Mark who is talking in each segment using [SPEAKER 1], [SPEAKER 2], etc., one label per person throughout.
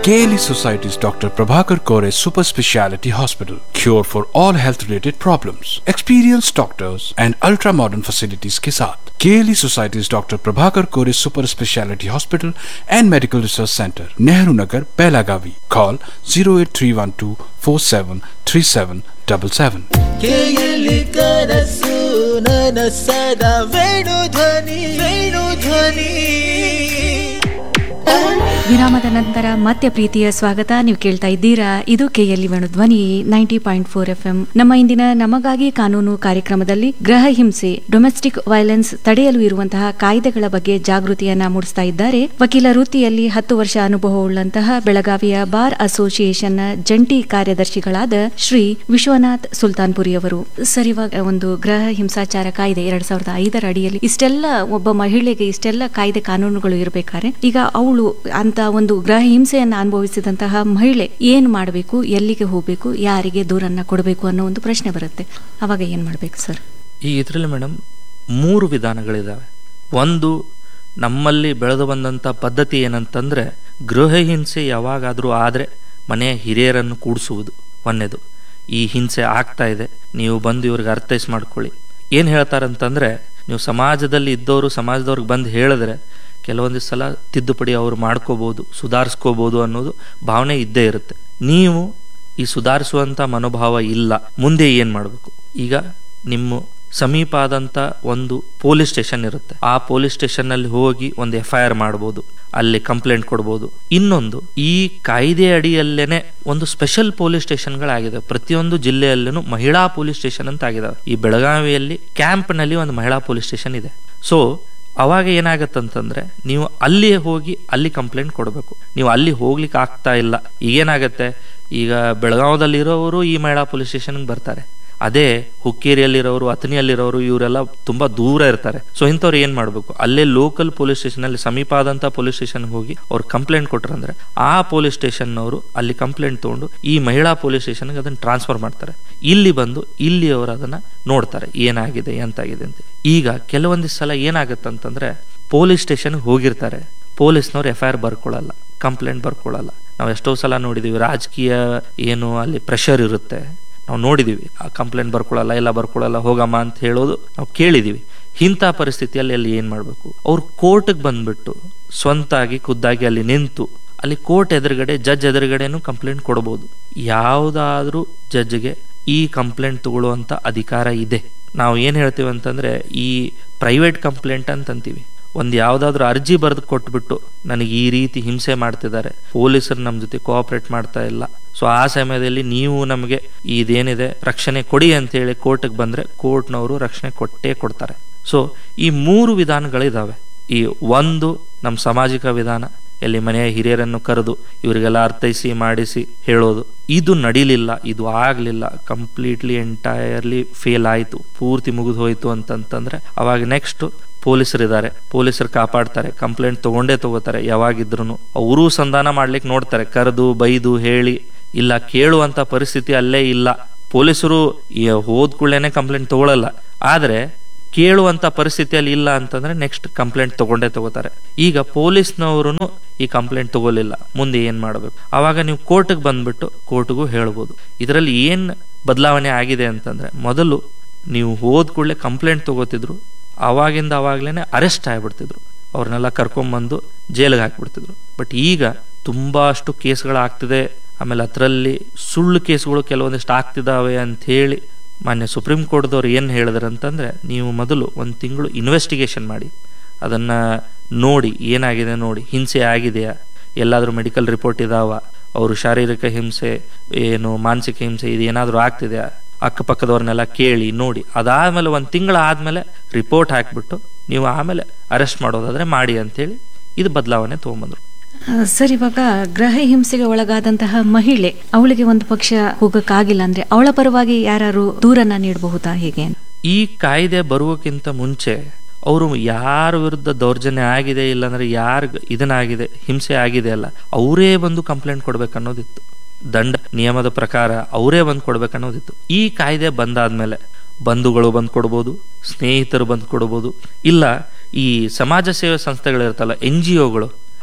[SPEAKER 1] KLE Society's Dr. Prabhakar Kore Super Speciality Hospital. Cure for all health related problems. Experienced doctors and ultra modern facilities के साथ KLE Society's Dr. Prabhakar Kore Super Speciality Hospital and Medical Research Center, Nehru Nagar, Pelagavi. Call 08312 473777.
[SPEAKER 2] ಕೇಯಲಿ ಕನಸು ನನಸದ ವೇಣು ಧ್ವನಿ ವೇಣು ಧ್ವನಿ
[SPEAKER 3] ವಿರಾಮದ ನಂತರ ಮತ್ತೆ ಪ್ರೀತಿಯ ಸ್ವಾಗತ ನೀವು ಕೇಳ್ತಾ ಇದ್ದೀರಾ ಇದು KLE Venu Dhwani ninety point four F M ನಮ್ಮ ಇಂದಿನ ನಮಗಾಗಿ ಕಾನೂನು ಕಾರ್ಯಕ್ರಮದಲ್ಲಿ ಗೃಹ ಹಿಂಸೆ ಡೊಮೆಸ್ಟಿಕ್ ವೈಲೆನ್ಸ್ ತಡೆಯಲು ಇರುವಂತಹ ಕಾಯ್ದೆಗಳ ಬಗ್ಗೆ ಜಾಗೃತಿಯನ್ನ ಮೂಡಿಸ್ತಾ ಇದ್ದಾರೆ ವಕೀಲ ವೃತ್ತಿಯಲ್ಲಿ ಹತ್ತು ವರ್ಷ ಅನುಭವವುಳ್ಳಂತಹ ಬೆಳಗಾವಿಯ ಬಾರ್ ಅಸೋಸಿಯೇಷನ್ನ ಜಂಟಿ ಕಾರ್ಯದರ್ಶಿಗಳಾದ ಶ್ರೀ ವಿಶ್ವನಾಥ್ ಸುಲ್ತಾನ್ಪುರಿ ಅವರು ಸರ್ ಇವಾಗ ಒಂದು ಗೃಹ ಹಿಂಸಾಚಾರ ಕಾಯ್ದೆ ಎರಡ್ ಸಾವಿರದ ಐದರ ಅಡಿಯಲ್ಲಿ ಇಷ್ಟೆಲ್ಲ ಒಬ್ಬ ಮಹಿಳೆಗೆ ಇಷ್ಟೆಲ್ಲ ಕಾಯ್ದೆ ಕಾನೂನುಗಳು ಇರಬೇಕಾದ್ರೆ ಈಗ ಅವಳು ಅಂತ ಒಂದು ಗೃಹ ಹಿಂಸೆಯನ್ನ ಅನುಭವಿಸಿದಂತಹ ಮಹಿಳೆ ಏನ್ ಮಾಡಬೇಕು ಎಲ್ಲಿಗೆ ಹೋಗ್ಬೇಕು ಯಾರಿಗೆ ದೂರನ್ನ ಕೊಡಬೇಕು ಅನ್ನೋ ಒಂದು ಪ್ರಶ್ನೆ ಬರುತ್ತೆ ಅವಾಗ ಏನ್ ಮಾಡ್ಬೇಕು ಸರ್
[SPEAKER 4] ಈ ಇದರಲ್ಲಿ ಮೇಡಮ್ ಮೂರು ವಿಧಾನಗಳಿದ್ದಾವೆ ಒಂದು ನಮ್ಮಲ್ಲಿ ಬೆಳೆದು ಬಂದಂಥ ಪದ್ಧತಿ ಏನಂತಂದರೆ ಗೃಹ ಹಿಂಸೆ ಯಾವಾಗಾದರೂ ಆದರೆ ಮನೆಯ ಹಿರಿಯರನ್ನು ಕೂಡಿಸುವುದು ಒಂದೇದು ಈ ಹಿಂಸೆ ಆಗ್ತಾ ಇದೆ ನೀವು ಬಂದು ಇವ್ರಿಗೆ ಅರ್ಥೈಸ್ ಮಾಡ್ಕೊಳ್ಳಿ ಏನು ಹೇಳ್ತಾರಂತಂದರೆ ನೀವು ಸಮಾಜದಲ್ಲಿ ಇದ್ದವರು ಸಮಾಜದವ್ರಿಗೆ ಬಂದು ಹೇಳಿದ್ರೆ ಕೆಲವೊಂದು ಸಲ ತಿದ್ದುಪಡಿ ಅವ್ರು ಮಾಡ್ಕೋಬೋದು ಸುಧಾರಿಸ್ಕೋಬೋದು ಅನ್ನೋದು ಭಾವನೆ ಇದ್ದೇ ಇರುತ್ತೆ ನೀವು ಈ ಸುಧಾರಿಸುವಂಥ ಮನೋಭಾವ ಇಲ್ಲ ಮುಂದೆ ಏನು ಮಾಡಬೇಕು ಈಗ ನಿಮ್ಮ ಸಮೀಪ ಆದಂಥ ಒಂದು ಪೊಲೀಸ್ ಸ್ಟೇಷನ್ ಇರುತ್ತೆ ಆ ಪೊಲೀಸ್ ಸ್ಟೇಷನ್ನಲ್ಲಿ ಹೋಗಿ ಒಂದು ಎಫ್ ಐ ಆರ್ ಮಾಡ್ಬೋದು ಅಲ್ಲಿ ಕಂಪ್ಲೇಂಟ್ ಕೊಡ್ಬೋದು ಇನ್ನೊಂದು ಈ ಕಾಯ್ದೆ ಅಡಿಯಲ್ಲೇನೆ ಒಂದು ಸ್ಪೆಷಲ್ ಪೊಲೀಸ್ ಸ್ಟೇಷನ್ಗಳಾಗಿದೆ ಪ್ರತಿಯೊಂದು ಜಿಲ್ಲೆಯಲ್ಲೂ ಮಹಿಳಾ ಪೊಲೀಸ್ ಸ್ಟೇಷನ್ ಅಂತ ಆಗಿದಾವೆ ಈ ಬೆಳಗಾವಿಯಲ್ಲಿ ಕ್ಯಾಂಪ್ನಲ್ಲಿ ಒಂದು ಮಹಿಳಾ ಪೊಲೀಸ್ ಸ್ಟೇಷನ್ ಇದೆ ಸೊ ಅವಾಗ ಏನಾಗತ್ತಂತಂದ್ರೆ ನೀವು ಅಲ್ಲಿ ಹೋಗಿ ಅಲ್ಲಿ ಕಂಪ್ಲೇಂಟ್ ಕೊಡಬೇಕು ನೀವು ಅಲ್ಲಿ ಹೋಗ್ಲಿಕ್ಕೆ ಆಗ್ತಾ ಇಲ್ಲ ಈಗೇನಾಗತ್ತೆ ಈಗ ಬೆಳಗಾವದಲ್ಲಿರೋರು ಈ ಮಹಿಳಾ ಪೊಲೀಸ್ ಸ್ಟೇಷನ್ಗೆ ಬರ್ತಾರೆ ಅದೇ ಹುಕ್ಕೇರಿಯಲ್ಲಿರೋರು ಅಥಣಿಯಲ್ಲಿರೋರು ಇವರೆಲ್ಲ ತುಂಬಾ ದೂರ ಇರ್ತಾರೆ ಸೊ ಇಂಥವ್ರು ಏನ್ ಮಾಡಬೇಕು ಅಲ್ಲೇ ಲೋಕಲ್ ಪೊಲೀಸ್ ಸ್ಟೇಷನ್ ಅಲ್ಲಿ ಸಮೀಪ ಆದಂತ ಪೊಲೀಸ್ ಸ್ಟೇಷನ್ಗೆ ಹೋಗಿ ಅವ್ರು ಕಂಪ್ಲೇಂಟ್ ಕೊಟ್ರಂದ್ರೆ ಆ ಪೊಲೀಸ್ ಸ್ಟೇಷನ್ನವರು ಅಲ್ಲಿ ಕಂಪ್ಲೇಂಟ್ ತಗೊಂಡು ಈ ಮಹಿಳಾ ಪೊಲೀಸ್ ಸ್ಟೇಷನ್ಗೆ ಅದನ್ನ ಟ್ರಾನ್ಸ್ಫರ್ ಮಾಡ್ತಾರೆ ಇಲ್ಲಿ ಬಂದು ಇಲ್ಲಿ ಅವರು ಅದನ್ನ ನೋಡ್ತಾರೆ ಏನಾಗಿದೆ ಎಂತಾಗಿದೆ ಅಂತ ಈಗ ಕೆಲವೊಂದಿಷ್ಟು ಸಲ ಏನಾಗತ್ತಂತಂದ್ರೆ ಪೊಲೀಸ್ ಸ್ಟೇಷನ್ಗೆ ಹೋಗಿರ್ತಾರೆ ಪೊಲೀಸ್ನವ್ರು ಎಫ್ ಐ ಆರ್ ಬರ್ಕೊಳ್ಳಲ್ಲ ಕಂಪ್ಲೇಂಟ್ ಬರ್ಕೊಳ್ಳಲ್ಲ ನಾವು ಎಷ್ಟೋ ಸಲ ನೋಡಿದೀವಿ ರಾಜಕೀಯ ಏನು ಅಲ್ಲಿ ಪ್ರೆಷರ್ ಇರುತ್ತೆ ನಾವು ನೋಡಿದೀವಿ ಆ ಕಂಪ್ಲೇಂಟ್ ಬರ್ಕೊಳ್ಳಲ್ಲ ಎಲ್ಲ ಬರ್ಕೊಳ್ಳಲ್ಲ ಹೋಗಮ್ಮ ಅಂತ ಹೇಳೋದು ನಾವು ಕೇಳಿದೀವಿ ಇಂಥ ಪರಿಸ್ಥಿತಿಯಲ್ಲಿ ಅಲ್ಲಿ ಏನು ಮಾಡಬೇಕು ಅವ್ರು ಕೋರ್ಟ್ಗೆ ಬಂದ್ಬಿಟ್ಟು ಸ್ವಂತಾಗಿ ಖುದ್ದಾಗಿ ಅಲ್ಲಿ ನಿಂತು ಅಲ್ಲಿ ಕೋರ್ಟ್ ಎದುರುಗಡೆ ಜಡ್ಜ್ ಎದುರುಗಡೆನೂ ಕಂಪ್ಲೇಂಟ್ ಕೊಡ್ಬೋದು ಯಾವುದಾದ್ರೂ ಜಡ್ಜ್ಗೆ ಈ ಕಂಪ್ಲೇಂಟ್ ತಗೊಳ್ಳುವಂಥ ಅಧಿಕಾರ ಇದೆ ನಾವು ಏನು ಹೇಳ್ತೀವಿ ಅಂತಂದ್ರೆ ಈ ಪ್ರೈವೇಟ್ ಕಂಪ್ಲೇಂಟ್ ಅಂತಂತೀವಿ ಒಂದು ಯಾವುದಾದ್ರೂ ಅರ್ಜಿ ಬರೆದು ಕೊಟ್ಬಿಟ್ಟು ನನಗೆ ಈ ರೀತಿ ಹಿಂಸೆ ಮಾಡ್ತಿದ್ದಾರೆ ಪೊಲೀಸರು ನಮ್ಮ ಜೊತೆ ಕೋಆಪರೇಟ್ ಮಾಡ್ತಾ ಇಲ್ಲ ಸೊ ಆ ಸಮಯದಲ್ಲಿ ನೀವು ನಮಗೆ ಇದೇನಿದೆ ರಕ್ಷಣೆ ಕೊಡಿ ಅಂತೇಳಿ ಕೋರ್ಟ್ಗೆ ಬಂದರೆ ಕೋರ್ಟ್ನವರು ರಕ್ಷಣೆ ಕೊಟ್ಟೇ ಕೊಡ್ತಾರೆ ಸೊ ಈ ಮೂರು ವಿಧಾನಗಳಿದಾವೆ ಈ ಒಂದು ನಮ್ಮ ಸಾಮಾಜಿಕ ವಿಧಾನ ಎಲ್ಲಿ ಮನೆಯ ಹಿರಿಯರನ್ನು ಕರೆದು ಇವರಿಗೆಲ್ಲ ಅರ್ಥೈಸಿ ಮಾಡಿಸಿ ಹೇಳೋದು ಇದು ನಡಿಲಿಲ್ಲ ಇದು ಆಗ್ಲಿಲ್ಲ ಕಂಪ್ಲೀಟ್ಲಿ ಎಂಟೈರ್ಲಿ ಫೇಲ್ ಆಯಿತು ಪೂರ್ತಿ ಮುಗಿದು ಹೋಯ್ತು ಅಂತಂತಂದ್ರೆ ಅವಾಗ ನೆಕ್ಸ್ಟ್ ಪೊಲೀಸರಿದ್ದಾರೆ ಪೊಲೀಸರು ಕಾಪಾಡ್ತಾರೆ ಕಂಪ್ಲೇಂಟ್ ತಗೊಂಡೇ ತಗೋತಾರೆ ಯಾವಾಗಿದ್ರು ಅವರೂ ಸಂಧಾನ ಮಾಡ್ಲಿಕ್ಕೆ ನೋಡ್ತಾರೆ ಕರೆದು ಬೈದು ಹೇಳಿ ಇಲ್ಲ ಕೇಳುವಂತ ಪರಿಸ್ಥಿತಿ ಅಲ್ಲೇ ಇಲ್ಲ ಪೊಲೀಸರು ಹೋದ್ ಕೂಡಲೇನೆ ಕಂಪ್ಲೇಂಟ್ ತಗೊಳಲ್ಲ ಆದ್ರೆ ಕೇಳುವಂತ ಪರಿಸ್ಥಿತಿಯಲ್ಲಿ ಇಲ್ಲ ಅಂತಂದ್ರೆ ನೆಕ್ಸ್ಟ್ ಕಂಪ್ಲೇಂಟ್ ತಗೊಂಡೇ ತಗೋತಾರೆ ಈಗ ಪೊಲೀಸ್ನವರು ಈ ಕಂಪ್ಲೇಂಟ್ ತಗೋಲಿಲ್ಲ ಮುಂದೆ ಏನ್ ಮಾಡಬೇಕು ಅವಾಗ ನೀವು ಕೋರ್ಟ್ಗೆ ಬಂದ್ಬಿಟ್ಟು ಕೋರ್ಟ್ಗೂ ಹೇಳ್ಬೋದು ಇದರಲ್ಲಿ ಏನ್ ಬದಲಾವಣೆ ಆಗಿದೆ ಅಂತಂದ್ರೆ ಮೊದಲು ನೀವು ಹೋದ್ ಕೂಡಲೇ ಕಂಪ್ಲೇಂಟ್ ತಗೋತಿದ್ರು ಅವಾಗಿಂದ ಅವಾಗ್ಲೇನೆ ಅರೆಸ್ಟ್ ಆಗ್ಬಿಡ್ತಿದ್ರು ಅವ್ರನ್ನೆಲ್ಲ ಕರ್ಕೊಂಬಂದು ಜೈಲಿಗೆ ಹಾಕ್ಬಿಡ್ತಿದ್ರು ಬಟ್ ಈಗ ತುಂಬಾ ಅಷ್ಟು ಕೇಸ್ಗಳಾಗ್ತಿದೆ ಆಮೇಲೆ ಅದರಲ್ಲಿ ಸುಳ್ಳು ಕೇಸ್ಗಳು ಕೆಲವೊಂದಿಷ್ಟು ಆಗ್ತಿದ್ದಾವೆ ಅಂತ ಹೇಳಿ ಮಾನ್ಯ ಸುಪ್ರೀಂ ಕೋರ್ಟ್ದವ್ರು ಏನು ಹೇಳಿದ್ರು ಅಂತಂದ್ರೆ ನೀವು ಮೊದಲು ಒಂದು ತಿಂಗಳು ಇನ್ವೆಸ್ಟಿಗೇಷನ್ ಮಾಡಿ ಅದನ್ನ ನೋಡಿ ಏನಾಗಿದೆ ನೋಡಿ ಹಿಂಸೆ ಆಗಿದೆಯಾ ಎಲ್ಲಾದರೂ ಮೆಡಿಕಲ್ ರಿಪೋರ್ಟ್ ಇದಾವ ಅವರು ಶಾರೀರಿಕ ಹಿಂಸೆ ಏನು ಮಾನಸಿಕ ಹಿಂಸೆ ಇದು ಏನಾದರೂ ಆಗ್ತಿದೆಯಾ ಅಕ್ಕಪಕ್ಕದವ್ರನ್ನೆಲ್ಲ ಕೇಳಿ ನೋಡಿ ಅದಾದ್ಮೇಲೆ ಒಂದು ತಿಂಗಳ ಆದ್ಮೇಲೆ ರಿಪೋರ್ಟ್ ಹಾಕ್ಬಿಟ್ಟು ನೀವು ಆಮೇಲೆ ಅರೆಸ್ಟ್ ಮಾಡೋದಾದ್ರೆ ಮಾಡಿ ಅಂತೇಳಿ ಇದು ಬದಲಾವಣೆ ತಗೊಂಬಂದ್ರು
[SPEAKER 3] ಸರ್ ಇವಾಗ ಗೃಹ ಹಿಂಸೆಗೆ ಒಳಗಾದಂತಹ ಮಹಿಳೆ ಅವಳಿಗೆ ಒಂದು ಪಕ್ಷ ಹೋಗಕ್ಕಾಗಿಲ್ಲ ಅಂದ್ರೆ ಅವಳ ಪರವಾಗಿ ಯಾರು ದೂರನ್ನ ನೀಡಬಹುದಾ ಹೇಗೆ
[SPEAKER 4] ಈ ಕಾಯ್ದೆ ಬರುವಕ್ಕಿಂತ ಮುಂಚೆ ಅವರು ಯಾರ ವಿರುದ್ಧ ದೌರ್ಜನ್ಯ ಆಗಿದೆ ಇಲ್ಲಾಂದ್ರೆ ಯಾರ ಇದನ್ನಾಗಿದೆ ಹಿಂಸೆ ಆಗಿದೆ ಅಲ್ಲ ಅವರೇ ಬಂದು ಕಂಪ್ಲೇಂಟ್ ಕೊಡ್ಬೇಕನ್ನೋದಿತ್ತು ದಂಡ ನಿಯಮದ ಪ್ರಕಾರ ಅವರೇ ಬಂದು ಕೊಡ್ಬೇಕನ್ನೋದಿತ್ತು ಈ ಕಾಯ್ದೆ ಬಂದಾದ್ಮೇಲೆ ಬಂಧುಗಳು ಬಂದು ಕೊಡ್ಬೋದು ಸ್ನೇಹಿತರು ಬಂದು ಕೊಡ್ಬೋದು ಇಲ್ಲ ಈ ಸಮಾಜ ಸೇವೆ ಸಂಸ್ಥೆಗಳಿರ್ತಲ್ಲ ಎನ್ ಜಿ ಒಗಳು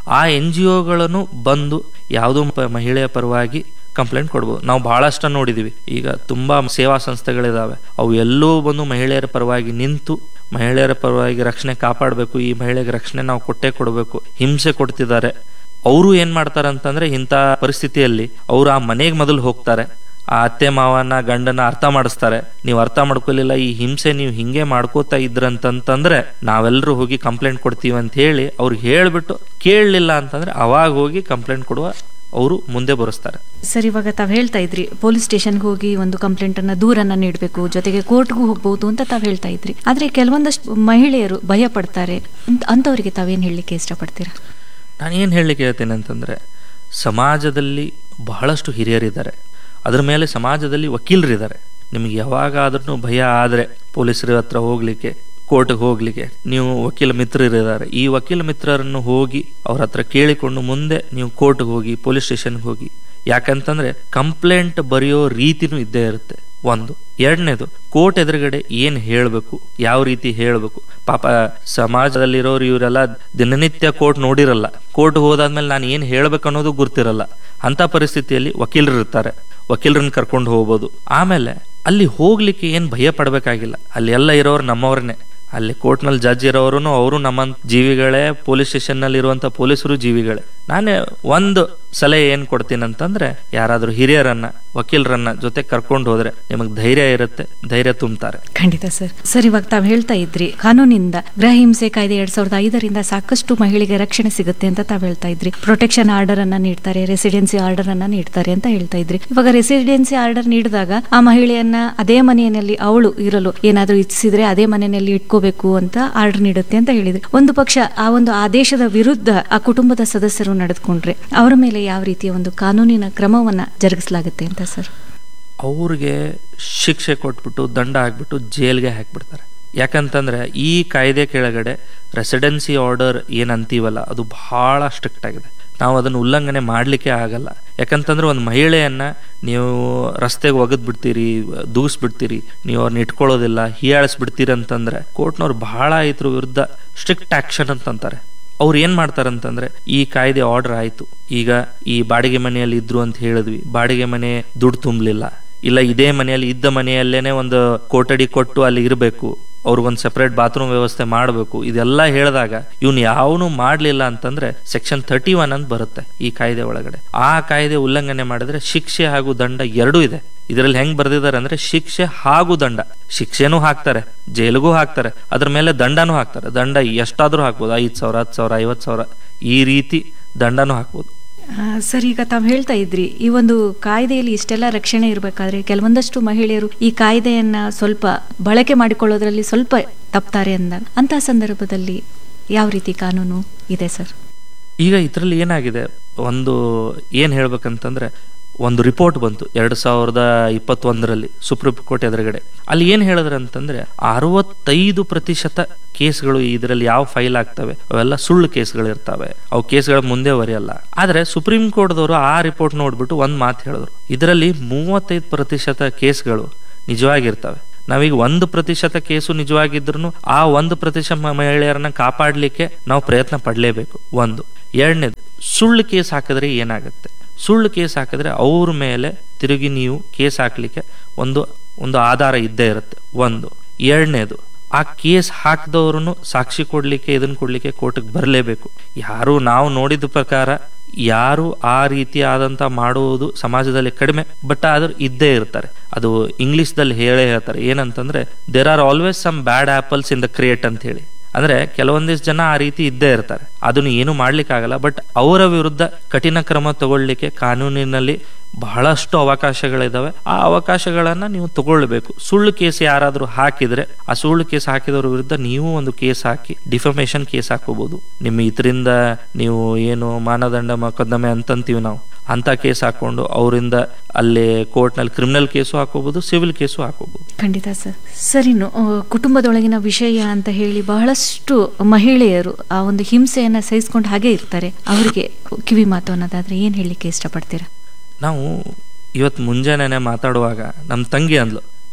[SPEAKER 4] ಆ ಎನ್ ಜಿ ಒಗಳನ್ನು ಬಂದು ಯಾವುದೋ ಪ- ಮಹಿಳೆಯ ಪರವಾಗಿ ಕಂಪ್ಲೇಂಟ್ ಕೊಡ್ಬೋದು ನಾವು ಬಹಳಷ್ಟು ನೋಡಿದೀವಿ ಈಗ ತುಂಬಾ ಸೇವಾ ಸಂಸ್ಥೆಗಳಿದಾವೆ ಅವು ಎಲ್ಲೂ ಬಂದು ಮಹಿಳೆಯರ ಪರವಾಗಿ ನಿಂತು ಮಹಿಳೆಯರ ಪರವಾಗಿ ರಕ್ಷಣೆ ಕಾಪಾಡಬೇಕು ಈ ಮಹಿಳೆಗೆ ರಕ್ಷಣೆ ನಾವು ಕೊಟ್ಟೇ ಕೊಡಬೇಕು ಹಿಂಸೆ ಕೊಡ್ತಿದ್ದಾರೆ ಅವರು ಏನ್ ಮಾಡ್ತಾರೆ ಅಂತಂದ್ರೆ ಇಂಥ ಪರಿಸ್ಥಿತಿಯಲ್ಲಿ ಅವರು ಆ ಮನೆಗೆ ಮೊದಲು ಹೋಗ್ತಾರೆ ಆ ಅತ್ತೆ ಮಾವನ ಗಂಡನ ಅರ್ಥ ಮಾಡಿಸ್ತಾರೆ ನೀವು ಅರ್ಥ ಮಾಡ್ಕೊಲಿಲ್ಲ ಈ ಹಿಂಸೆ ನೀವು ಹಿಂಗೆ ಮಾಡ್ಕೋತಾ ಇದ್ರಂತಂತಂದ್ರೆ ನಾವೆಲ್ಲರೂ ಹೋಗಿ ಕಂಪ್ಲೇಂಟ್ ಕೊಡ್ತೀವಿ ಅಂತ ಹೇಳಿ ಅವ್ರಿಗೆ ಹೇಳ್ಬಿಟ್ಟು ಕೇಳಲಿಲ್ಲ ಅಂತಂದ್ರೆ ಅವಾಗ ಹೋಗಿ ಕಂಪ್ಲೇಂಟ್ ಕೊಡುವ ಅವರು ಮುಂದೆ ಬರೆಸ್ತಾರೆ
[SPEAKER 3] ಸರ್ ಇವಾಗ ತಾವ್ ಹೇಳ್ತಾ ಇದ್ರಿ ಪೊಲೀಸ್ ಸ್ಟೇಷನ್ಗೆ ಹೋಗಿ ಒಂದು ಕಂಪ್ಲೇಂಟ್ ಅನ್ನ ದೂರನ್ನ ನೀಡಬೇಕು ಜೊತೆಗೆ ಕೋರ್ಟ್ಗೂ ಹೋಗ್ಬಹುದು ಅಂತ ತಾವ್ ಹೇಳ್ತಾ ಇದ್ರಿ ಆದ್ರೆ ಕೆಲವೊಂದಷ್ಟು ಮಹಿಳೆಯರು ಭಯ ಪಡ್ತಾರೆ ಅಂತ- ಅಂತವರಿಗೆ ತಾವೇನ್ ಹೇಳಲಿಕ್ಕೆ ಇಷ್ಟಪಡ್ತೀರಾ
[SPEAKER 4] ನಾನು ಏನು ಹೇಳಲಿಕ್ಕೆ ಹೇಳ್ತೀನಿ ಅಂತಂದರೆ ಸಮಾಜದಲ್ಲಿ ಬಹಳಷ್ಟು ಹಿರಿಯರಿದ್ದಾರೆ ಅದ್ರ ಮೇಲೆ ಸಮಾಜದಲ್ಲಿ ವಕೀಲರಿದ್ದಾರೆ ನಿಮಗೆ ಯಾವಾಗಾದ್ರೂ ಭಯ ಆದರೆ ಪೊಲೀಸರ ಹತ್ರ ಹೋಗ್ಲಿಕ್ಕೆ ಕೋರ್ಟ್ಗೆ ಹೋಗ್ಲಿಕ್ಕೆ ನೀವು ವಕೀಲ ಮಿತ್ರರಿದ್ದಾರೆ ಈ ವಕೀಲ ಮಿತ್ರರನ್ನು ಹೋಗಿ ಅವ್ರ ಹತ್ರ ಕೇಳಿಕೊಂಡು ಮುಂದೆ ನೀವು ಕೋರ್ಟ್ಗೆ ಹೋಗಿ ಪೊಲೀಸ್ ಸ್ಟೇಷನ್ಗೆ ಹೋಗಿ ಯಾಕಂತಂದ್ರೆ ಕಂಪ್ಲೇಂಟ್ ಬರೆಯೋ ರೀತಿನೂ ಇದ್ದೇ ಇರುತ್ತೆ ಒಂದು ಎರಡನೇದು ಕೋರ್ಟ್ ಎದುರುಗಡೆ ಏನ್ ಹೇಳಬೇಕು ಯಾವ ರೀತಿ ಹೇಳಬೇಕು ಪಾಪ ಸಮಾಜದಲ್ಲಿರೋರು ಇವರೆಲ್ಲ ದಿನನಿತ್ಯ ಕೋರ್ಟ್ ನೋಡಿರಲ್ಲ ಕೋರ್ಟ್ ಹೋದಾದ್ಮೇಲೆ ನಾನು ಏನ್ ಹೇಳ್ಬೇಕು ಅನ್ನೋದು ಗುರ್ತಿರಲ್ಲ ಅಂತ ಪರಿಸ್ಥಿತಿಯಲ್ಲಿ ವಕೀಲರು ಇರ್ತಾರೆ ವಕೀಲರನ್ನ ಕರ್ಕೊಂಡು ಹೋಗ್ಬೋದು ಆಮೇಲೆ ಅಲ್ಲಿ ಹೋಗ್ಲಿಕ್ಕೆ ಏನ್ ಭಯ ಪಡ್ಬೇಕಾಗಿಲ್ಲ ಅಲ್ಲಿ ಎಲ್ಲ ಇರೋರು ನಮ್ಮವ್ರನ್ನೇ ಅಲ್ಲಿ ಕೋರ್ಟ್ನಲ್ಲಿ ಜಡ್ಜ್ ಇರೋರು ಅವರು ನಮ್ಮ ಜೀವಿಗಳೇ ಪೊಲೀಸ್ ಸ್ಟೇಷನ್ ನಲ್ಲಿ ಇರುವಂತ ಪೊಲೀಸರು ಜೀವಿಗಳೇ ನಾನೇ ಒಂದು ಸಲಹೆ ಏನ್ ಕೊಡ್ತೀನಿ ಅಂತಂದ್ರೆ ಯಾರಾದ್ರೂ ಹಿರಿಯರನ್ನ ವಕೀಲರನ್ನ ಜೊತೆ ಕರ್ಕೊಂಡು ಹೋದ್ರೆ ನಿಮಗೆ ಧೈರ್ಯ ಇರುತ್ತೆ ಧೈರ್ಯ ತುಂಬ್ತಾರೆ
[SPEAKER 3] ಖಂಡಿತ ಸರ್ ಸರ್ ಇವಾಗ ತಾವ್ ಹೇಳ್ತಾ ಇದ್ರಿ ಕಾನೂನಿಂದ ಗೃಹ ಹಿಂಸೆ ಕಾಯ್ದೆ ಎರಡ್ ಸಾವಿರದ ಐದರಿಂದ ಸಾಕಷ್ಟು ಮಹಿಳೆಗೆ ರಕ್ಷಣೆ ಸಿಗುತ್ತೆ ಅಂತ ತಾವ್ ಹೇಳ್ತಾ ಇದ್ರಿ ಪ್ರೊಟೆಕ್ಷನ್ ಆರ್ಡರ್ ಅನ್ನ ನೀಡ್ತಾರೆ ರೆಸಿಡೆನ್ಸಿ ಆರ್ಡರ್ ಅನ್ನ ನೀಡ್ತಾರೆ ಅಂತ ಹೇಳ್ತಾ ಇದ್ರಿ ಇವಾಗ ರೆಸಿಡೆನ್ಸಿ ಆರ್ಡರ್ ನೀಡಿದಾಗ ಆ ಮಹಿಳೆಯನ್ನ ಅದೇ ಮನೆಯಲ್ಲಿ ಅವಳು ಇರಲು ಏನಾದ್ರೂ ಇಚ್ಛಿಸಿದ್ರೆ ಅದೇ ಮನೆಯಲ್ಲಿ ಇಟ್ಕೋಬೇಕು ಅಂತ ಆರ್ಡರ್ ನೀಡುತ್ತೆ ಅಂತ ಹೇಳಿದ್ರಿ ಒಂದು ಪಕ್ಷ ಆ ಒಂದು ಆದೇಶದ ವಿರುದ್ಧ ಆ ಕುಟುಂಬದ ಸದಸ್ಯರು ನಡೆದುಕೊಂಡ್ರೆ ಅವರ ಮೇಲೆ ಯಾವ ರೀತಿಯ ಒಂದು ಕಾನೂನಿನ ಕ್ರಮವನ್ನ ಜರುಗಿಸಲಾಗುತ್ತೆ ಅಂತ ಸರ್
[SPEAKER 4] ಅವ್ರಿಗೆ ಶಿಕ್ಷೆ ಕೊಟ್ಬಿಟ್ಟು ದಂಡ ಹಾಕ್ಬಿಟ್ಟು ಜೈಲ್ಗೆ ಹಾಕ್ಬಿಡ್ತಾರೆ ಯಾಕಂತಂದ್ರೆ ಈ ಕಾಯ್ದೆ ಕೆಳಗಡೆ ರೆಸಿಡೆನ್ಸಿ ಆರ್ಡರ್ ಏನ್ ಅಂತೀವಲ್ಲ ಅದು ಬಹಳ ಸ್ಟ್ರಿಕ್ಟ್ ಆಗಿದೆ ನಾವು ಅದನ್ನು ಉಲ್ಲಂಘನೆ ಮಾಡಲಿಕ್ಕೆ ಆಗಲ್ಲ ಯಾಕಂತಂದ್ರೆ ಒಂದು ಮಹಿಳೆಯನ್ನ ನೀವು ರಸ್ತೆಗೆ ಒಗದ್ ಬಿಡ್ತೀರಿ ದೂಸ್ಬಿಡ್ತೀರಿ ನೀವು ಅವ್ರನ್ನ ಇಟ್ಕೊಳ್ಳೋದಿಲ್ಲ ಹೀಯಾಳಿಸ್ಬಿಡ್ತೀರಿ ಅಂತಂದ್ರೆ ಕೋರ್ಟ್ನವ್ರು ಬಹಳ ಇದ್ರ ವಿರುದ್ಧ ಸ್ಟ್ರಿಕ್ಟ್ ಆಕ್ಷನ್ ಅಂತಂತಾರೆ ಅವ್ರು ಏನ್ ಮಾಡ್ತಾರಂತಂದ್ರೆ ಈ ಕಾಯ್ದೆ ಆರ್ಡರ್ ಆಯ್ತು ಈಗ ಈ ಬಾಡಿಗೆ ಮನೆಯಲ್ಲಿ ಇದ್ರು ಅಂತ ಹೇಳಿದ್ವಿ ಬಾಡಿಗೆ ಮನೆ ದುಡ್ಡು ತುಂಬಲಿಲ್ಲ ಇಲ್ಲ ಇದೇ ಮನೆಯಲ್ಲಿ ಇದ್ದ ಮನೆಯಲ್ಲೇನೆ ಒಂದು ಕೊಠಡಿ ಕೊಟ್ಟು ಅಲ್ಲಿ ಇರಬೇಕು ಅವ್ರಿಗೊಂದು ಸೆಪರೇಟ್ ಬಾತ್ರೂಮ್ ವ್ಯವಸ್ಥೆ ಮಾಡಬೇಕು ಇದೆಲ್ಲ ಹೇಳಿದಾಗ ಇವ್ನು ಯಾವನು ಮಾಡ್ಲಿಲ್ಲ ಅಂತಂದ್ರೆ ಸೆಕ್ಷನ್ ತರ್ಟಿ ಒನ್ ಅಂತ ಬರುತ್ತೆ ಈ ಕಾಯ್ದೆ ಒಳಗಡೆ ಆ ಕಾಯ್ದೆ ಉಲ್ಲಂಘನೆ ಮಾಡಿದ್ರೆ ಶಿಕ್ಷೆ ಹಾಗೂ ದಂಡ ಎರಡೂ ಇದೆ ಇದರಲ್ಲಿ ಹೆಂಗ್ ಬರ್ದಿದ್ದಾರೆ ಅಂದ್ರೆ ಶಿಕ್ಷೆ ಹಾಗೂ ದಂಡ ಶಿಕ್ಷೆನೂ ಹಾಕ್ತಾರೆ ಜೈಲಿಗೂ ಹಾಕ್ತಾರೆ ಅದ್ರ ಮೇಲೆ ದಂಡನೂ ಹಾಕ್ತಾರೆ ದಂಡ ಎಷ್ಟಾದ್ರೂ ಹಾಕ್ಬೋದು ಐದ್ ಸಾವಿರ ಹತ್ತು ಸಾವಿರ ಐವತ್ತು ಸಾವಿರ ಈ ರೀತಿ ದಂಡನೂ ಹಾಕ್ಬೋದು
[SPEAKER 3] ಆ, ಸರ್ ಈಗ ತಾವು ಹೇಳ್ತಾ ಇದ್ರಿ ಈ ಒಂದು ಕಾಯ್ದೆಯಲ್ಲಿ ಇಷ್ಟೆಲ್ಲ ರಕ್ಷಣೆ ಇರಬೇಕಾದ್ರೆ ಕೆಲವೊಂದಷ್ಟು ಮಹಿಳೆಯರು ಈ ಕಾಯ್ದೆಯನ್ನ ಸ್ವಲ್ಪ ಬಳಕೆ ಮಾಡಿಕೊಳ್ಳೋದ್ರಲ್ಲಿ ಸ್ವಲ್ಪ ತಪ್ತಾರೆ ಅಂದಾಗ ಅಂತಹ ಸಂದರ್ಭದಲ್ಲಿ ಯಾವ ರೀತಿ ಕಾನೂನು ಇದೆ ಸರ್
[SPEAKER 4] ಈಗ ಇದರಲ್ಲಿ ಏನಾಗಿದೆ ಒಂದು ಏನ್ ಹೇಳ್ಬೇಕಂತಂದ್ರೆ ಒಂದು ರಿಪೋರ್ಟ್ ಬಂತು ಎರಡ್ ಸಾವಿರದ ಇಪ್ಪತ್ತೊಂದರಲ್ಲಿ ಸುಪ್ರೀಂ ಕೋರ್ಟ್ ಎದುರುಗಡೆ ಅಲ್ಲಿ ಏನ್ ಹೇಳಿದ್ರೆ ಅಂತಂದ್ರೆ ಅರವತ್ತೈದು ಪ್ರತಿಶತ ಕೇಸ್ಗಳು ಇದರಲ್ಲಿ ಯಾವ ಫೈಲ್ ಆಗ್ತವೆ ಅವೆಲ್ಲ ಸುಳ್ಳು ಕೇಸ್ಗಳು ಇರ್ತವೆ ಅವು ಕೇಸ್ಗಳ ಮುಂದೆ ಬರೆಯಲ್ಲ ಆದ್ರೆ ಸುಪ್ರೀಂ ಕೋರ್ಟ್ದವರು ಆ ರಿಪೋರ್ಟ್ ನೋಡ್ಬಿಟ್ಟು ಒಂದ್ ಮಾತು ಹೇಳಿದ್ರು ಇದರಲ್ಲಿ ಮೂವತ್ತೈದು ಪ್ರತಿಶತ ಕೇಸ್ಗಳು ನಿಜವಾಗಿರ್ತವೆ ನಾವೀಗ ಒಂದು ಪ್ರತಿಶತ ಕೇಸು ನಿಜವಾಗಿದ್ರು ಆ ಒಂದು ಪ್ರತಿಶತ ಮ- ಮಹಿಳೆಯರನ್ನ ಕಾಪಾಡ್ಲಿಕ್ಕೆ ನಾವು ಪ್ರಯತ್ನ ಪಡ್ಲೇಬೇಕು ಒಂದು ಎರಡನೇದು ಸುಳ್ಳು ಕೇಸ್ ಹಾಕಿದ್ರೆ ಏನಾಗುತ್ತೆ ಸುಳ್ಳು ಕೇಸ್ ಹಾಕಿದ್ರೆ ಅವ್ರ ಮೇಲೆ ತಿರುಗಿ ನೀವು ಕೇಸ್ ಹಾಕ್ಲಿಕ್ಕೆ ಒಂದು ಒಂದು ಆಧಾರ ಇದ್ದೇ ಇರುತ್ತೆ ಒಂದು ಎರಡನೇದು ಆ ಕೇಸ್ ಹಾಕಿದವ್ರು ಸಾಕ್ಷಿ ಕೊಡ್ಲಿಕ್ಕೆ ಇದನ್ನ ಕೊಡ್ಲಿಕ್ಕೆ ಕೋರ್ಟ್ಗೆ ಬರಲೇಬೇಕು ಯಾರು ನಾವು ನೋಡಿದ ಪ್ರಕಾರ ಯಾರು ಆ ರೀತಿಯಾದಂತ ಮಾಡುವುದು ಸಮಾಜದಲ್ಲಿ ಕಡಿಮೆ ಬಟ್ ಆದ್ರೂ ಇದ್ದೇ ಇರ್ತಾರೆ ಅದು ಇಂಗ್ಲಿಷ್ ದಲ್ಲಿ ಹೇಳೇ ಹೇಳ್ತಾರೆ ಏನಂತಂದ್ರೆ there are always some bad apples in the crate ಅಂತ ಹೇಳಿ ಅಂದ್ರೆ ಕೆಲವೊಂದಿಷ್ಟು ಜನ ಆ ರೀತಿ ಇದ್ದೇ ಇರ್ತಾರೆ ಅದನ್ನು ಏನು ಮಾಡ್ಲಿಕ್ಕಾಗಲ್ಲ ಬಟ್ ಅವರ ವಿರುದ್ಧ ಕಠಿಣ ಕ್ರಮ ತಗೊಳ್ಳಿಕ್ಕೆ ಕಾನೂನಿನಲ್ಲಿ ಬಹಳಷ್ಟು ಅವಕಾಶಗಳಿದಾವೆ ಆ ಅವಕಾಶಗಳನ್ನ ನೀವು ತಗೊಳ್ಬೇಕು ಸುಳ್ಳು ಕೇಸ್ ಯಾರಾದ್ರೂ ಹಾಕಿದ್ರೆ ಆ ಸುಳ್ಳು ಕೇಸ್ ಹಾಕಿದವ್ರ ವಿರುದ್ಧ ನೀವು ಒಂದು ಕೇಸ್ ಹಾಕಿ ಡಿಫಮೇಷನ್ ಕೇಸ್ ಹಾಕೋಬಹುದು ನಿಮ್ಮ ಇದರಿಂದ ನೀವು ಏನು ಮಾನದಂಡ ಮೊಕದ್ದಮೆ ಅಂತಂತೀವಿ ನಾವು ಅಂತ ಕೇಸ್ ಹಾಕೊಂಡು ಅವರಿಂದ ಅಲ್ಲಿ ಕೋರ್ಟ್ನಲ್ಲಿ ಕ್ರಿಮಿನಲ್ ಕೇಸು ಹಾಕೋಬಹುದು ಸಿವಿಲ್ ಕೇಸು ಹಾಕೋಬಹುದು
[SPEAKER 3] ಖಂಡಿತ ಸರ್ ಸರ್ ಇನ್ನು ಆ, ಕುಟುಂಬದೊಳಗಿನ ವಿಷಯ ಅಂತ ಹೇಳಿ ಬಹಳಷ್ಟು ಮಹಿಳೆಯರು ಆ ಒಂದು ಹಿಂಸೆಯನ್ನ ಸಹಿಸ್ಕೊಂಡು ಹಾಗೆ ಇರ್ತಾರೆ ಅವರಿಗೆ ಕಿವಿ ಮಾತು ಅನ್ನೋದಾದ್ರೆ ಏನ್ ಹೇಳಲಿಕ್ಕೆ ಇಷ್ಟಪಡ್ತೀರಾ
[SPEAKER 4] ನಾವು ಇವತ್ತು ಮುಂಜಾನೆನೆ ಮಾತಾಡುವಾಗ ನಮ್ಮ ತಂಗಿ ಅಂದ್ಲು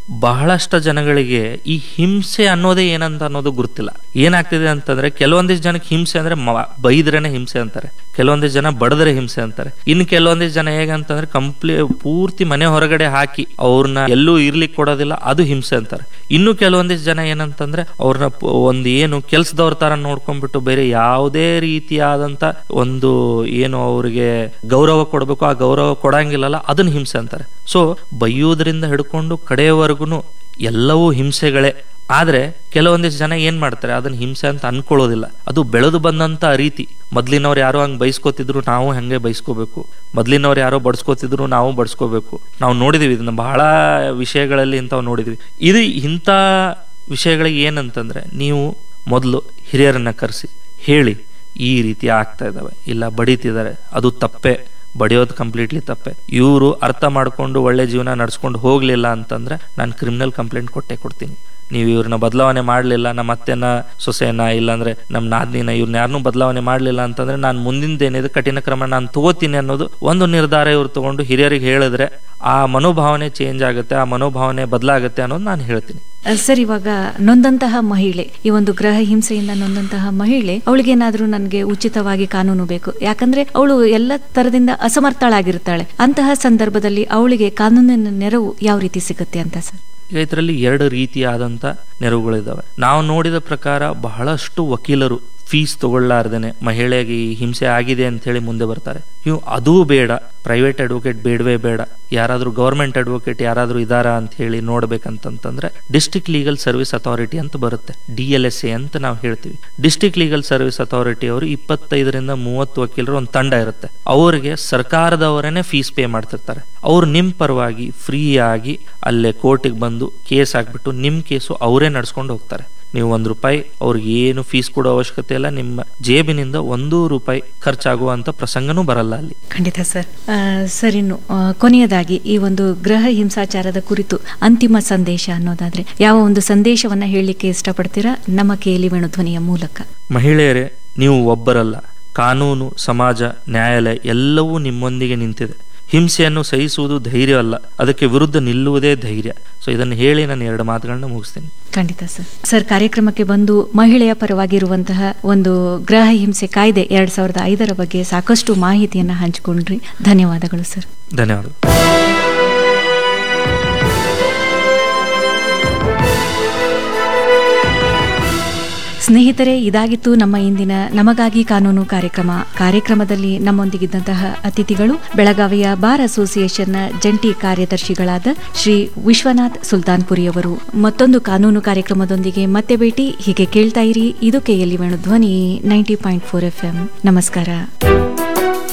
[SPEAKER 4] ಬಹಳಷ್ಟು ಜನಗಳಿಗೆ ಈ ಹಿಂಸೆ ಅನ್ನೋದೇ ಏನಂತ ಅನ್ನೋದು ಗೊತ್ತಿಲ್ಲ ಏನಾಗ್ತಿದೆ ಅಂತಂದ್ರೆ ಕೆಲವೊಂದಿಷ್ಟು ಜನಕ್ಕೆ ಹಿಂಸೆ ಅಂದ್ರೆ ಮ- ಬೈದ್ರೇನೆ ಹಿಂಸೆ ಅಂತಾರೆ ಕೆಲವೊಂದಿಷ್ಟು ಜನ ಬಡದ್ರೆ ಹಿಂಸೆ ಅಂತಾರೆ ಇನ್ನು ಕೆಲವೊಂದಿಷ್ಟು ಜನ ಹೇಗಂತಂದ್ರೆ ಕಂಪ್ಲೀ ಪೂರ್ತಿ ಮನೆ ಹೊರಗಡೆ ಹಾಕಿ ಅವ್ರನ್ನ ಎಲ್ಲೂ ಇರ್ಲಿಕ್ಕೆ ಕೊಡೋದಿಲ್ಲ ಅದು ಹಿಂಸೆ ಅಂತಾರೆ ಇನ್ನು ಕೆಲವೊಂದಿಷ್ಟು ಜನ ಏನಂತಂದ್ರೆ ಅವ್ರನ್ನ ಪ- ಒಂದು ಏನು ಕೆಲ್ಸದವ್ರ ತರ ನೋಡ್ಕೊಂಡ್ಬಿಟ್ಟು ಬೇರೆ ಯಾವುದೇ ರೀತಿಯಾದಂತ ಒಂದು ಏನು ಅವ್ರಿಗೆ ಗೌರವ ಕೊಡಬೇಕು ಆ ಗೌರವ ಕೊಡಂಗಿಲ್ಲಲ್ಲ ಅದನ್ನ ಹಿಂಸೆ ಅಂತಾರೆ ಸೊ ಬೈಯೋದ್ರಿಂದ ಹಿಡ್ಕೊಂಡು ಕಡೆಯವರೆಗೂ ಎಲ್ಲವೂ ಹಿಂಸೆಗಳೇ ಆದ್ರೆ ಕೆಲವೊಂದಿಷ್ಟು ಜನ ಏನ್ ಮಾಡ್ತಾರೆ ಅದನ್ನ ಹಿಂಸೆ ಅಂತ ಅನ್ಕೊಳ್ಳೋದಿಲ್ಲ ಅದು ಬೆಳೆದು ಬಂದಂತ ರೀತಿ ಮೊದ್ಲಿನವ್ರು ಯಾರೋ ಹಂಗ್ ಬೈಸ್ಕೋತಿದ್ರು ನಾವು ಹಂಗೆ ಬೈಸ್ಕೋಬೇಕು ಮೊದ್ಲಿನವ್ರು ಯಾರೋ ಬಡ್ಸ್ಕೋತಿದ್ರು ನಾವು ಬಡ್ಸ್ಕೋಬೇಕು ನಾವು ನೋಡಿದೀವಿ ಇದನ್ನ ಬಹಳ ವಿಷಯಗಳಲ್ಲಿ ಇಂಥವು ನೋಡಿದ್ವಿ ಇದು ಇಂಥ ವಿಷಯಗಳಿಗೆ ಏನಂತಂದ್ರೆ ನೀವು ಮೊದಲು ಹಿರಿಯರನ್ನ ಕರೆಸಿ ಹೇಳಿ ಈ ರೀತಿ ಆಗ್ತಾ ಇದಾವೆ ಇಲ್ಲ ಬಡಿತಿದ್ದಾರೆ ಅದು ತಪ್ಪೆ ಬಡಿಯೋದು ಕಂಪ್ಲೀಟ್ಲಿ ತಪ್ಪೆ ಇವರು ಅರ್ಥ ಮಾಡ್ಕೊಂಡು ಒಳ್ಳೆ ಜೀವನ ನಡ್ಸ್ಕೊಂಡು ಹೋಗ್ಲಿಲ್ಲ ಅಂತಂದ್ರೆ ನಾನು ಕ್ರಿಮಿನಲ್ ಕಂಪ್ಲೇಂಟ್ ಕೊಟ್ಟೆ ಕೊಡ್ತೀನಿ ನೀವು ಇವ್ರನ್ನ ಬದಲಾವಣೆ ಮಾಡಲಿಲ್ಲ ನಮ್ಮ ಅತ್ತೆನ ಸೊಸೆನ ಇಲ್ಲಾಂದ್ರೆ ನಮ್ಮ ನಾದ್ನಿನ ಇವ್ರನ್ನ ಯಾರನ್ನೂ ಬದಲಾವಣೆ ಮಾಡಲಿಲ್ಲ ಅಂತಂದ್ರೆ ನಾನು ಮುಂದಿನ ಏನಿದೆ ಕಠಿಣ ಕ್ರಮ ನಾನು ತಗೋತೀನಿ ಅನ್ನೋದು ಒಂದು ನಿರ್ಧಾರ ಇವ್ರು ತಗೊಂಡು ಹಿರಿಯರಿಗೆ ಹೇಳಿದ್ರೆ ಆ ಮನೋಭಾವನೆ ಚೇಂಜ್ ಆಗುತ್ತೆ ಆ ಮನೋಭಾವನೆ ಬದಲಾಗುತ್ತೆ ಅನ್ನೋದು ನಾನು ಹೇಳ್ತೀನಿ
[SPEAKER 3] ಅಹ್, ಸರ್ ಇವಾಗ ನೊಂದಂತಹ ಮಹಿಳೆ ಈ ಒಂದು ಗ್ರಹ ಹಿಂಸೆಯಿಂದ ನೊಂದಂತಹ ಮಹಿಳೆ ಅವಳಿಗೇನಾದ್ರೂ ನನಗೆ ಉಚಿತವಾಗಿ ಕಾನೂನು ಬೇಕು ಯಾಕಂದ್ರೆ ಅವಳು ಎಲ್ಲ ತರದಿಂದ ಅಸಮರ್ಥಳಾಗಿರ್ತಾಳೆ ಅಂತಹ ಸಂದರ್ಭದಲ್ಲಿ ಅವಳಿಗೆ ಕಾನೂನಿನ ನೆರವು ಯಾವ ರೀತಿ ಸಿಗುತ್ತೆ ಅಂತ ಸರ್
[SPEAKER 4] ಈಗ ಇದರಲ್ಲಿ ಎರಡು ರೀತಿಯಾದಂಥ ನೆರವುಗಳಿದ್ದಾವೆ ನಾವು ನೋಡಿದ ಪ್ರಕಾರ ಬಹಳಷ್ಟು ವಕೀಲರು ಫೀಸ್ ತಗೊಳ್ಳಾರ್ದೇನೆ ಮಹಿಳೆಗೆ ಈ ಹಿಂಸೆ ಆಗಿದೆ ಅಂತ ಹೇಳಿ ಮುಂದೆ ಬರ್ತಾರೆ ಇವು ಅದೂ ಬೇಡ ಪ್ರೈವೇಟ್ ಅಡ್ವೊಕೇಟ್ ಬೇಡವೇ ಬೇಡ ಯಾರಾದ್ರೂ ಗೌರ್ಮೆಂಟ್ ಅಡ್ವೊಕೇಟ್ ಯಾರಾದ್ರೂ ಇದಾರಾ ಅಂತ ಹೇಳಿ ನೋಡ್ಬೇಕಂತಂತಂದ್ರೆ ಡಿಸ್ಟ್ರಿಕ್ಟ್ ಲೀಗಲ್ ಸರ್ವಿಸ್ ಅಥಾರಿಟಿ ಅಂತ ಬರುತ್ತೆ ಡಿ ಎಲ್ ಎಸ್ ಎ ಅಂತ ನಾವು ಹೇಳ್ತೀವಿ ಡಿಸ್ಟ್ರಿಕ್ಟ್ ಲೀಗಲ್ ಸರ್ವಿಸ್ ಅಥಾರಿಟಿ ಅವರು ಇಪ್ಪತ್ತೈದರಿಂದ ಮೂವತ್ತು ವಕೀಲರು ಒಂದು ತಂಡ ಇರುತ್ತೆ ಅವರಿಗೆ ಸರ್ಕಾರದವರೇನೆ ಫೀಸ್ ಪೇ ಮಾಡ್ತಿರ್ತಾರೆ ಅವ್ರು ನಿಮ್ ಪರವಾಗಿ ಫ್ರೀ ಆಗಿ ಅಲ್ಲೇ ಕೋರ್ಟಿಗೆ ಬಂದು ಕೇಸ್ ಹಾಕ್ಬಿಟ್ಟು ನಿಮ್ ಕೇಸು ಅವರೇ ನಡ್ಸ್ಕೊಂಡು ಹೋಗ್ತಾರೆ ನೀವು ಒಂದು ರೂಪಾಯಿ ಅವ್ರಿಗೆ ಏನು ಫೀಸ್ ಕೊಡೋ ಅವಶ್ಯಕತೆ ಇಲ್ಲ ನಿಮ್ಮ ಜೇಬಿನಿಂದ ಒಂದು ರೂಪಾಯಿ ಖರ್ಚಾಗುವಂತ ಪ್ರಸಂಗನೂ ಬರಲ್ಲ ಅಲ್ಲಿ
[SPEAKER 3] ಖಂಡಿತ ಸರ್ ಆ, ಸರ್ ಇನ್ನು ಆ, ಕೊನೆಯದಾಗಿ ಈ ಒಂದು ಗ್ರಹ ಹಿಂಸಾಚಾರದ ಕುರಿತು ಅಂತಿಮ ಸಂದೇಶ ಅನ್ನೋದಾದ್ರೆ ಯಾವ ಒಂದು ಸಂದೇಶವನ್ನ ಹೇಳಲಿಕ್ಕೆ ಇಷ್ಟಪಡ್ತೀರಾ ನಮ್ಮ ಕೇಳಿ ಧ್ವನಿಯ ಮೂಲಕ
[SPEAKER 4] ಮಹಿಳೆಯರೇ ನೀವು ಒಬ್ಬರಲ್ಲ ಕಾನೂನು ಸಮಾಜ ನ್ಯಾಯಾಲಯ ಎಲ್ಲವೂ ನಿಮ್ಮೊಂದಿಗೆ ನಿಂತಿದೆ ಹಿಂಸೆಯನ್ನು ಸಹಿಸುವುದು ಧೈರ್ಯ ಅಲ್ಲ ಅದಕ್ಕೆ ವಿರುದ್ಧ ನಿಲ್ಲುವುದೇ ಧೈರ್ಯ ಸೊ ಇದನ್ನು ಹೇಳಿ ನಾನು ಎರಡು ಮಾತುಗಳನ್ನ ಮುಗಿಸ್ತೀನಿ
[SPEAKER 3] ಖಂಡಿತ ಸರ್ ಸರ್ ಕಾರ್ಯಕ್ರಮಕ್ಕೆ ಬಂದು ಮಹಿಳೆಯ ಪರವಾಗಿರುವಂತಹ ಒಂದು ಗ್ರಹ ಹಿಂಸೆ ಕಾಯ್ದೆ ಎರಡ್ ಸಾವಿರದ ಐದರ ಬಗ್ಗೆ ಸಾಕಷ್ಟು ಮಾಹಿತಿಯನ್ನ ಹಂಚಿಕೊಂಡ್ರಿ ಧನ್ಯವಾದಗಳು ಸರ್
[SPEAKER 4] ಧನ್ಯವಾದಗಳು
[SPEAKER 3] ಸ್ನೇಹಿತರೆ ಇದಾಗಿತ್ತು ನಮ್ಮ ಇಂದಿನ ನಮಗಾಗಿ ಕಾನೂನು ಕಾರ್ಯಕ್ರಮ ಕಾರ್ಯಕ್ರಮದಲ್ಲಿ ನಮ್ಮೊಂದಿಗಿದ್ದಂತಹ ಅತಿಥಿಗಳು ಬೆಳಗಾವಿಯ ಬಾರ್ ಅಸೋಸಿಯೇಷನ್ನ ಜಂಟಿ ಕಾರ್ಯದರ್ಶಿಗಳಾದ ಶ್ರೀ ವಿಶ್ವನಾಥ್ ಸುಲ್ತಾನ್ಪುರಿಯವರು ಮತ್ತೊಂದು ಕಾನೂನು ಕಾರ್ಯಕ್ರಮದೊಂದಿಗೆ ಮತ್ತೆ ಭೇಟಿ ಹೀಗೆ ಕೇಳ್ತಾ ಇರಿ ಇದು KLE Venu Dhwani ninety point four F M ನಮಸ್ಕಾರ